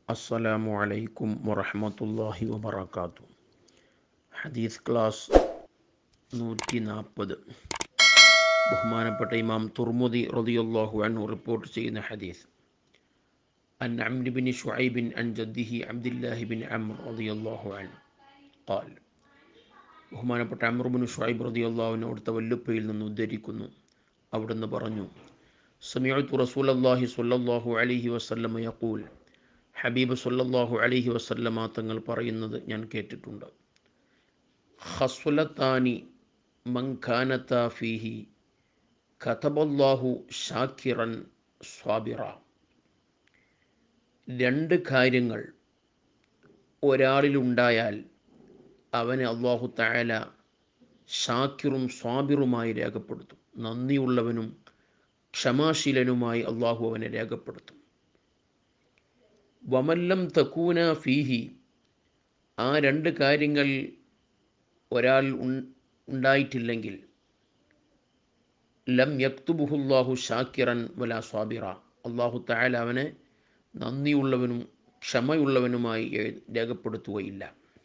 അസ്സലാമു അലൈക്കും വറഹമത്തല്ലാഹി വബർക്കാത്തു ഹദീസ് ക്ലാസ് നൂറ്റി നാൽപ്പത് ബഹുമാനപ്പെട്ട ഇമാം തുർമുദി റളിയല്ലാഹു അൻഹു റിപ്പോർട്ട് ചെയ്യുന്ന ഹദീസ് അൻ അംർ ബിൻ ഷുഐബിൻ അൻ ജദ്ദിഹി അബ്ദുല്ലാഹി ബിൻ അംർ റളിയല്ലാഹു അൻഹു ഖാൽ ബഹുമാനപ്പെട്ട അംർ ബിൻ ഷുഐബ് റളിയല്ലാഹുവിന് അവിടുത്തെ വല്ലുപ്പയിൽ നിന്ന് ഉദ്ധരിക്കുന്നു അവിടുന്ന് പറഞ്ഞു സമിഅത്തു റസൂലല്ലാഹി സ്വല്ലല്ലാഹു അലൈഹി വസല്ലമ യഖൂൽ ഹബീബ് സല്ലല്ലാഹു അലൈഹി വസല്ലമ തങ്ങൾ പറയുന്നത് ഞാൻ കേട്ടിട്ടുണ്ട് ഹസ്വലത്താനി മങ്കാനത്ത ഫീഹി കതബല്ലാഹു ഷാക്കിറൻ സ്വാബിറ രണ്ട് കാര്യങ്ങൾ ഒരാളിലുണ്ടായാൽ അവനെ അള്ളാഹു തആല ഷാക്കിറും സ്വാബിറുമായി രേഖപ്പെടുത്തും നന്ദിയുള്ളവനും ക്ഷമാശീലനുമായി അള്ളാഹു അവനെ രേഖപ്പെടുത്തും വമല്ലം തക്കൂന ഫീഹി ആ രണ്ട് കാര്യങ്ങൾ ഒരാൾ ഉണ്ടായിട്ടില്ലെങ്കിൽ ലം യക്തുബുഹുല്ലാഹു ഷാക്കിറൻ വല സ്വാബിറ അള്ളാഹു തായാല അവനെ നന്ദിയുള്ളവനും ക്ഷമയുള്ളവനുമായി രേഖപ്പെടുത്തുകയില്ല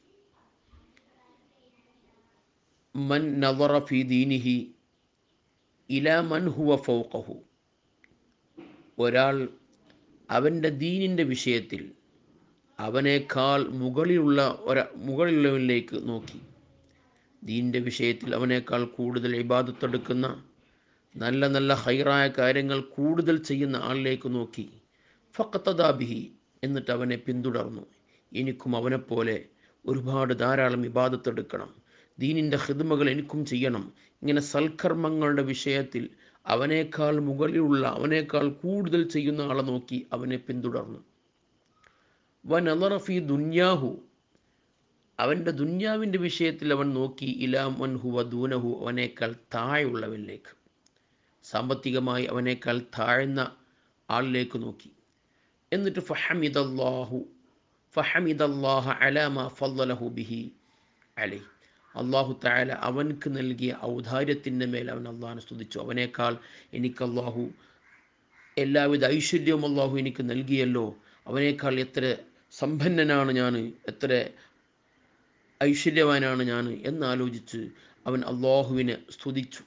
മൻ നവറ ഫി ദീനിഹി ഇല മൻ ഹുവ ഫൗഖഹു ഒരാൾ അവൻ്റെ ദീനിൻ്റെ വിഷയത്തിൽ അവനേക്കാൾ മുകളിലുള്ള ഒര മുകളിലുള്ളവനിലേക്ക് നോക്കി ദീനിൻ്റെ വിഷയത്തിൽ അവനേക്കാൾ കൂടുതൽ ഇബാദത്തെടുക്കുന്ന നല്ല നല്ല ഹൈറായ കാര്യങ്ങൾ കൂടുതൽ ചെയ്യുന്ന ആളിലേക്ക് നോക്കി ഫക്കത്തദാബിഹി എന്നിട്ട് അവനെ പിന്തുടർന്നു എനിക്കും അവനെപ്പോലെ ഒരുപാട് ധാരാളം ഇബാദത്തെടുക്കണം ദീനിൻ്റെ ഹിദ്മകൾ എനിക്കും ചെയ്യണം ഇങ്ങനെ സൽക്കർമ്മങ്ങളുടെ വിഷയത്തിൽ അവനേക്കാൾ മുകളിലുള്ള അവനേക്കാൾ കൂടുതൽ ചെയ്യുന്ന ആളെ നോക്കി അവനെ പിന്തുടർന്നു വനലറഫി ദുന്യാഹു അവൻ്റെ ദുന്യാവിൻ്റെ വിഷയത്തിൽ അവൻ നോക്കി ഇലാമൻ ഹുവ ദൂനഹു അവനേക്കാൾ താഴെയുള്ളവനിലേക്ക് സാമ്പത്തികമായി അവനേക്കാൾ താഴ്ന്ന ആളിലേക്ക് നോക്കി എന്നിട്ട് ഫഹമിദല്ലാഹു ഫഹമിദല്ലാഹ അലാമ ഫല്ലലഹു ബിഹി അലൈ അള്ളാഹു തായാല അവൻക്ക് നൽകിയ ഔദാര്യത്തിൻ്റെ മേൽ അവൻ അള്ളാഹിനെ സ്തുതിച്ചു അവനേക്കാൾ എനിക്ക് അള്ളാഹു എല്ലാവിധ ഐശ്വര്യവും അള്ളാഹു എനിക്ക് നൽകിയല്ലോ അവനേക്കാൾ എത്ര സമ്പന്നനാണ് ഞാൻ എത്ര ഐശ്വര്യവാനാണ് ഞാൻ എന്നാലോചിച്ച് അവൻ അള്ളാഹുവിനെ സ്തുതിച്ചു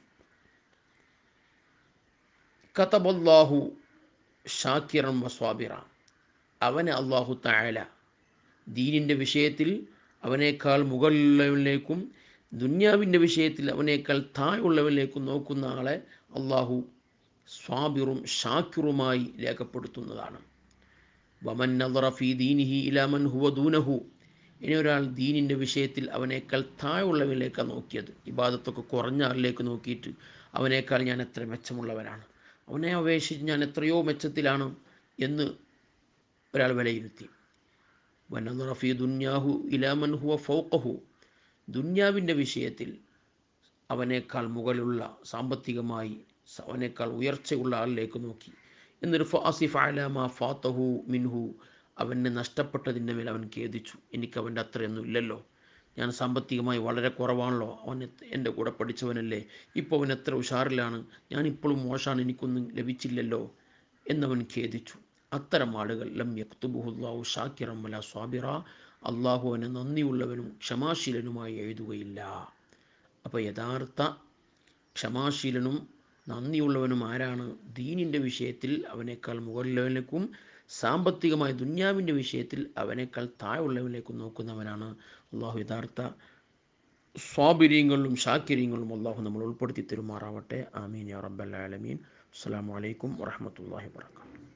കതബല്ലാഹു ഷാക്കിറം വസ്വാബിറ അവനെ അള്ളാഹു തായാല ദീനിൻ്റെ വിഷയത്തിൽ അവനേക്കാൾ മുകളിലുള്ളവനിലേക്കും ദുന്യാവിൻ്റെ വിഷയത്തിൽ അവനേക്കാൾ താഴെയുള്ളവനിലേക്കും നോക്കുന്ന ആളെ അള്ളാഹു സ്വാബിറും ഷാക്കിറുമായി രേഖപ്പെടുത്തുന്നതാണ് വമൻ നദറഫി ദീനിഹി ഇലാമൻ ഹുവ ദൂനഹു ഇനി ഒരാൾ ദീനിൻ്റെ വിഷയത്തിൽ അവനേക്കാൾ താഴെയുള്ളവനിലേക്കാണ് നോക്കിയത് ഇബാദത്തൊക്കെ കുറഞ്ഞ ആളിലേക്ക് നോക്കിയിട്ട് അവനേക്കാൾ ഞാൻ എത്ര മെച്ചമുള്ളവനാണ് അവനെ അപേക്ഷിച്ച് ഞാൻ എത്രയോ മെച്ചത്തിലാണ് എന്ന് ഒരാൾ വിലയിരുത്തി വനറഫി ദുന്യാഹു ഇലാമൻ ഹുവ ഫൗക്കഹു ദുന്യാവിൻ്റെ വിഷയത്തിൽ അവനേക്കാൾ മുകളിലുള്ള സാമ്പത്തികമായി അവനേക്കാൾ ഉയർച്ചയുള്ള ആളിലേക്ക് നോക്കി എന്നൊരു ഫാസിഫ് അലാമ ഫാത്തഹു മിൻഹു അവനെ നഷ്ടപ്പെട്ടതിൻ്റെ മേൽ അവൻ ഖേദിച്ചു എനിക്ക് അവൻ്റെ അത്രയൊന്നും ഇല്ലല്ലോ ഞാൻ സാമ്പത്തികമായി വളരെ കുറവാണല്ലോ അവൻ എൻ്റെ കൂടെ പഠിച്ചവനല്ലേ ഇപ്പോൾ അവൻ എത്ര ഉഷാറിലാണ് ഞാനിപ്പോഴും മോശമാണ് എനിക്കൊന്നും ലഭിച്ചില്ലല്ലോ എന്നവൻ ഖേദിച്ചു അത്തരം ആളുകൾ ലം യക്തുബുഹുല്ലാഹു ഷാക്കിറം വല സ്വാബിറ അള്ളാഹു അവനെ നന്ദിയുള്ളവനും ക്ഷമാശീലനുമായി എഴുതുകയില്ല അപ്പോൾ യഥാർത്ഥ ക്ഷമാശീലനും നന്ദിയുള്ളവനും ആരാണ് ദീനിൻ്റെ വിഷയത്തിൽ അവനേക്കാൾ മുകളിലുള്ളവനിലേക്കും സാമ്പത്തികമായ ദുന്യാവിൻ്റെ വിഷയത്തിൽ അവനേക്കാൾ താഴെയുള്ളവനിലേക്കും നോക്കുന്നവനാണ് അള്ളാഹു യഥാർത്ഥ സ്വാബിര്യങ്ങളിലും ഷാക്കിര്യങ്ങളിലും അള്ളാഹു നമ്മൾ ഉൾപ്പെടുത്തി തരുമാറാവട്ടെ ആമീൻ യാ റബ്ബൽ ആലമീൻ അസ്സാം വലൈക്കും വറഹമത്തല്ലാഹി വർക്കാത്തു